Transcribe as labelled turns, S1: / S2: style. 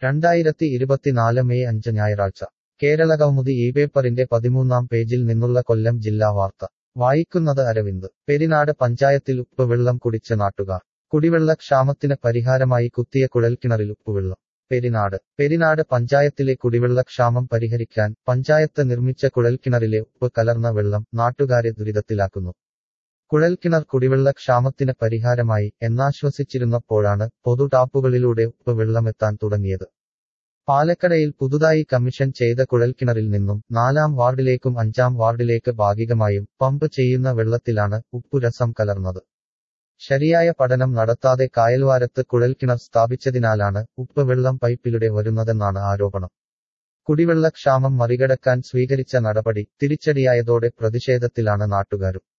S1: രണ്ടായിരത്തി ഇരുപത്തിനാല് മെയ് അഞ്ച് ഞായറാഴ്ച കേരളകൗമുദി ഈ പേപ്പറിന്റെ പതിമൂന്നാം പേജിൽ നിന്നുള്ള കൊല്ലം ജില്ലാ വാർത്ത വായിക്കുന്നത് അരവിന്ദ് പെരിനാട് പഞ്ചായത്തിൽ ഉപ്പുവെള്ളം കുടിച്ച നാട്ടുകാർ കുടിവെള്ള ക്ഷാമത്തിന് പരിഹാരമായി കുത്തിയ കുഴൽക്കിണറിൽ ഉപ്പുവെള്ളം പെരിനാട് പെരിനാട് പഞ്ചായത്തിലെ കുടിവെള്ള ക്ഷാമം പരിഹരിക്കാൻ പഞ്ചായത്ത് നിർമ്മിച്ച കുഴൽക്കിണറിലെ ഉപ്പ് കലർന്ന വെള്ളം നാട്ടുകാരെ ദുരിതത്തിലാക്കുന്നു കുഴൽക്കിണർ കുടിവെള്ള ക്ഷാമത്തിന് പരിഹാരമായി എന്നാശ്വസിച്ചിരുന്നപ്പോഴാണ് പൊതു ടാപ്പുകളിലൂടെ ഉപ്പ് വെള്ളമെത്താൻ തുടങ്ങിയത് പാലക്കടയിൽ പുതുതായി കമ്മീഷൻ ചെയ്ത കുഴൽക്കിണറിൽ നിന്നും നാലാം വാർഡിലേക്കും അഞ്ചാം വാർഡിലേക്ക് ഭാഗികമായും പമ്പ് ചെയ്യുന്ന വെള്ളത്തിലാണ് ഉപ്പുരസം കലർന്നത് ശരിയായ പഠനം നടത്താതെ കായൽവാരത്ത് കുഴൽക്കിണർ സ്ഥാപിച്ചതിനാലാണ് ഉപ്പ് വെള്ളം പൈപ്പിലൂടെ വരുന്നതെന്നാണ് ആരോപണം കുടിവെള്ള ക്ഷാമം മറികടക്കാൻ സ്വീകരിച്ച നടപടി തിരിച്ചടിയായതോടെ പ്രതിഷേധത്തിലാണ് നാട്ടുകാരും